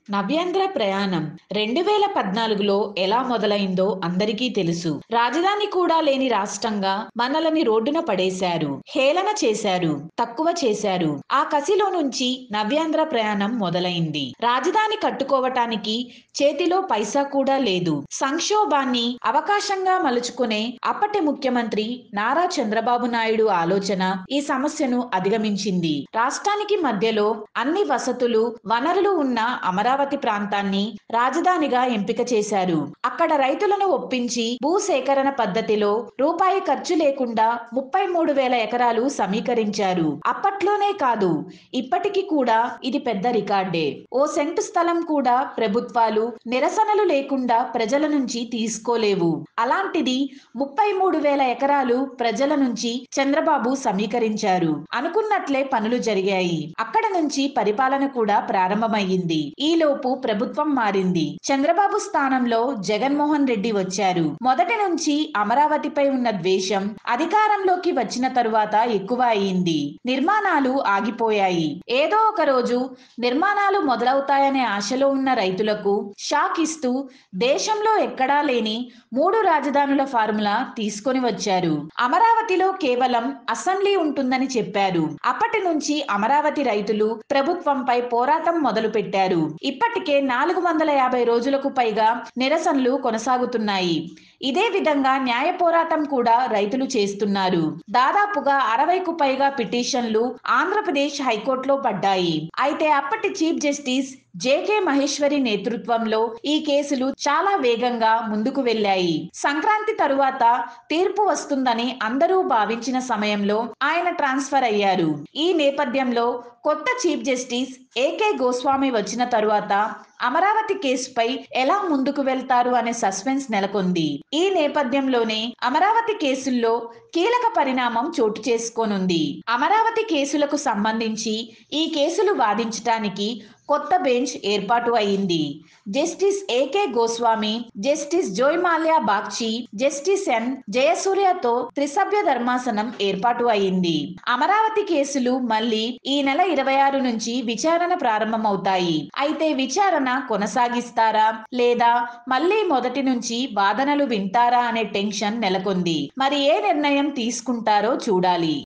నవ్యాంధ్ర ప్రయాణం రెండు వేల పద్నాలుగులో ఎలా మొదలైందో అందరికీ తెలుసు రాజధాని కూడా లేని రాష్ట్రంగా మనలని రోడ్డున పడేశారు హేళన చేశారు తక్కువ చేశారు ఆ కసిలో నుంచి నవ్యాంధ్ర ప్రయాణం మొదలైంది రాజధాని కట్టుకోవటానికి చేతిలో పైసా కూడా లేదు సంక్షోభాన్ని అవకాశంగా మలుచుకునే అప్పటి ముఖ్యమంత్రి నారా చంద్రబాబు నాయుడు ఆలోచన ఈ సమస్యను అధిగమించింది రాష్ట్రానికి మధ్యలో అన్ని వసతులు వనరులు ఉన్న అమరావతి ప్రాంతాన్ని రాజధానిగా ఎంపిక చేశారు అక్కడ రైతులను ఒప్పించి భూసేకరణ పద్ధతిలో రూపాయి ఖర్చు లేకుండా ముప్పై మూడు వేల ఎకరాలు సమీకరించారు అప్పట్లోనే కాదు ఇప్పటికి కూడా ఇది పెద్ద రికార్డే ఓ సెంటు స్థలం కూడా ప్రభుత్వాలు నిరసనలు లేకుండా ప్రజల నుంచి తీసుకోలేవు అలాంటిది ముప్పై మూడు వేల ఎకరాలు ప్రజల నుంచి చంద్రబాబు సమీకరించారు అనుకున్నట్లే పనులు జరిగాయి అక్కడ నుంచి పరిపాలన కూడా ప్రారంభమయ్యింది ఈలోపు ప్రభుత్వం మారింది చంద్రబాబు స్థానంలో జగన్మోహన్ రెడ్డి వచ్చారు మొదటి నుంచి అమరావతిపై ఉన్న ద్వేషం అధికారంలోకి వచ్చిన తరువాత ఎక్కువ అయింది నిర్మాణాలు ఆగిపోయాయి ఏదో ఒక రోజు నిర్మాణాలు మొదలవుతాయనే ఆశలో ఉన్న రైతులకు షాక్ ఇస్తూ దేశంలో ఎక్కడా లేని మూడు రాజధానుల ఫార్ములా తీసుకొని వచ్చారు అమరావతిలో కేవలం అసెంబ్లీ ఉంటుందని చెప్పారు అప్పటి నుంచి అమరావతి రైతులు ప్రభుత్వంపై పోరాటం మొదలు పెట్టారు ఇప్పటికే నాలుగు వందల యాభై రోజులకు పైగా నిరసనలు కొనసాగుతున్నాయి ఇదే విధంగా న్యాయ పోరాటం కూడా రైతులు చేస్తున్నారు దాదాపుగా అరవైకు పైగా పిటిషన్లు ఆంధ్రప్రదేశ్ హైకోర్టులో పడ్డాయి అయితే అప్పటి చీఫ్ జస్టిస్ జేకే మహేశ్వరి నేతృత్వంలో ఈ కేసులు చాలా వేగంగా ముందుకు వెళ్ళాయి సంక్రాంతి తరువాత తీర్పు వస్తుందని అందరూ భావించిన సమయంలో ఆయన ట్రాన్స్ఫర్ అయ్యారు ఈ నేపథ్యంలో కొత్త చీఫ్ జస్టిస్ ఏకే గోస్వామి వచ్చిన తరువాత అమరావతి కేసుపై ఎలా ముందుకు వెళ్తారు అనే సస్పెన్స్ నెలకొంది ఈ నేపథ్యంలోనే అమరావతి కేసుల్లో కీలక పరిణామం చోటు చేసుకోనుంది అమరావతి కేసులకు సంబంధించి ఈ కేసులు వాదించటానికి కొత్త బెంచ్ ఏర్పాటు అయింది justice A K Goswami justice Joymalya Bagchi justice N జయసూర్యతో త్రిసభ్య ధర్మాసనం ఏర్పాటు అయింది అమరావతి కేసులు మళ్ళీ ఈ నెల ఇరవై ఆరు నుంచి విచారణ ప్రారంభమవుతాయి అయితే విచారణ కొనసాగిస్తారా లేదా మళ్ళీ మొదటి నుంచి వాదనలు వింటారా అనే టెన్షన్ నెలకొంది మరి ఏ నిర్ణయం తీసుకుంటారో చూడాలి